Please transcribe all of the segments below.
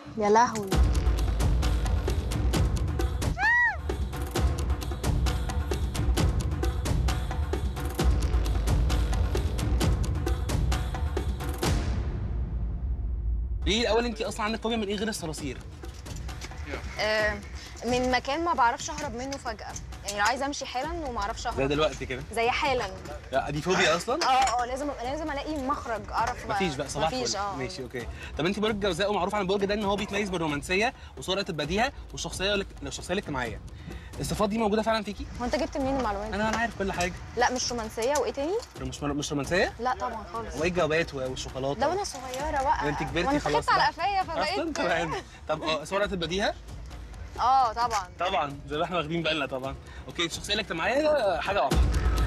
يا لهوي ليه الاول انت اصلا عندك فوبيا من ايه غير الصراصير آه من مكان ما بعرفش اهرب منه فجأة يعني لو عايزه امشي حالا وما اعرفش زي اهرب دلوقتي كده زي حالا لا دي فوبيا اصلا اه اه لازم لازم الاقي مخرج اعرف مفيش بقى صباح مفيش الفل اه ماشي اوكي طب انت برج جوزاء ومعروف عن البرج ده ان هو بيتميز بالرومانسيه وسرعه البديهه والشخصيه الشخصيه الاجتماعيه الصفات دي موجوده فعلا فيكي هو انت جبت منين المعلومات انا انا عارف كل حاجه لا مش رومانسيه وايه تاني مش مش رومانسيه لا طبعا خالص وايه الجوابات والشوكولاته ده وانا صغيره بقى وانت كبرتي وانا خلاص خدت على بقى. قفايا اصلا فبقيت تمام طب اه سرعه البديهه اه طبعا طبعا زي ما احنا واخدين بالنا طبعا اوكي الشخصيه الاجتماعيه ده حاجه واضحه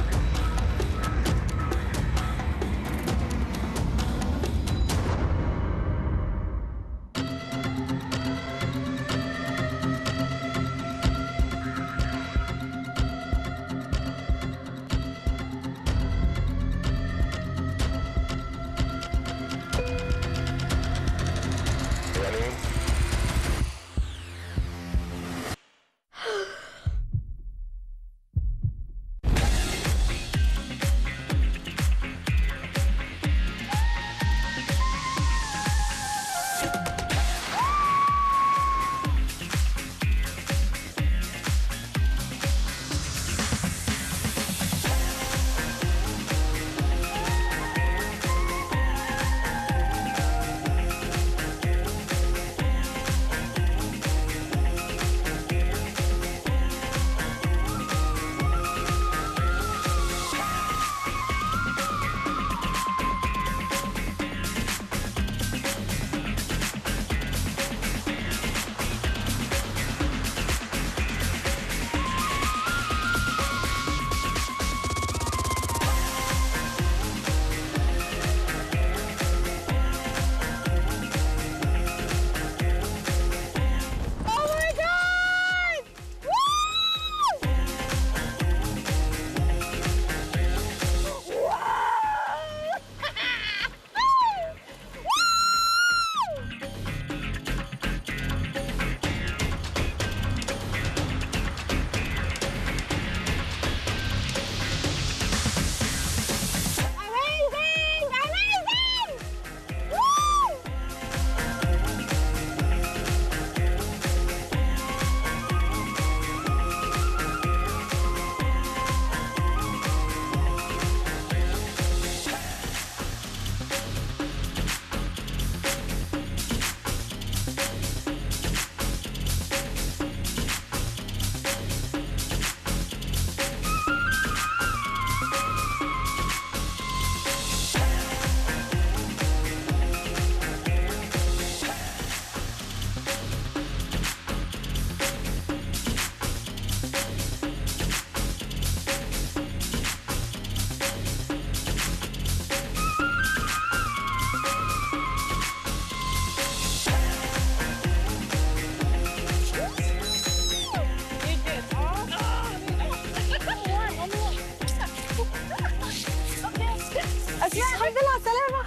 اسماء الحمد لله على السلامه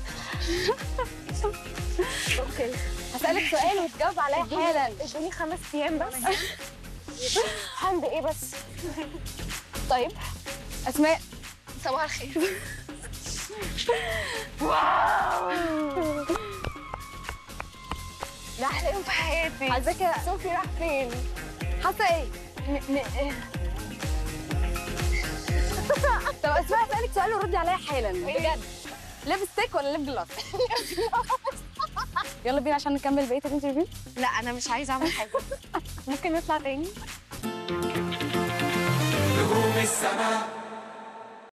اوكي هسألك سؤال وتجاوب عليا حالا ادوني خمس ايام بس حمد ايه بس طيب اسماء صباح الخير واو ده احلى يوم في حياتي على فكره صوفي راح فين حاسه ايه م- م- طب اسمعي اسالك سؤال وردي عليا حالا بجد ليبستيك ولا ليب جلاس يلا بينا عشان نكمل بقيه الانترفيو لا انا مش عايزه اعمل حاجه ممكن نطلع تاني نجوم السماء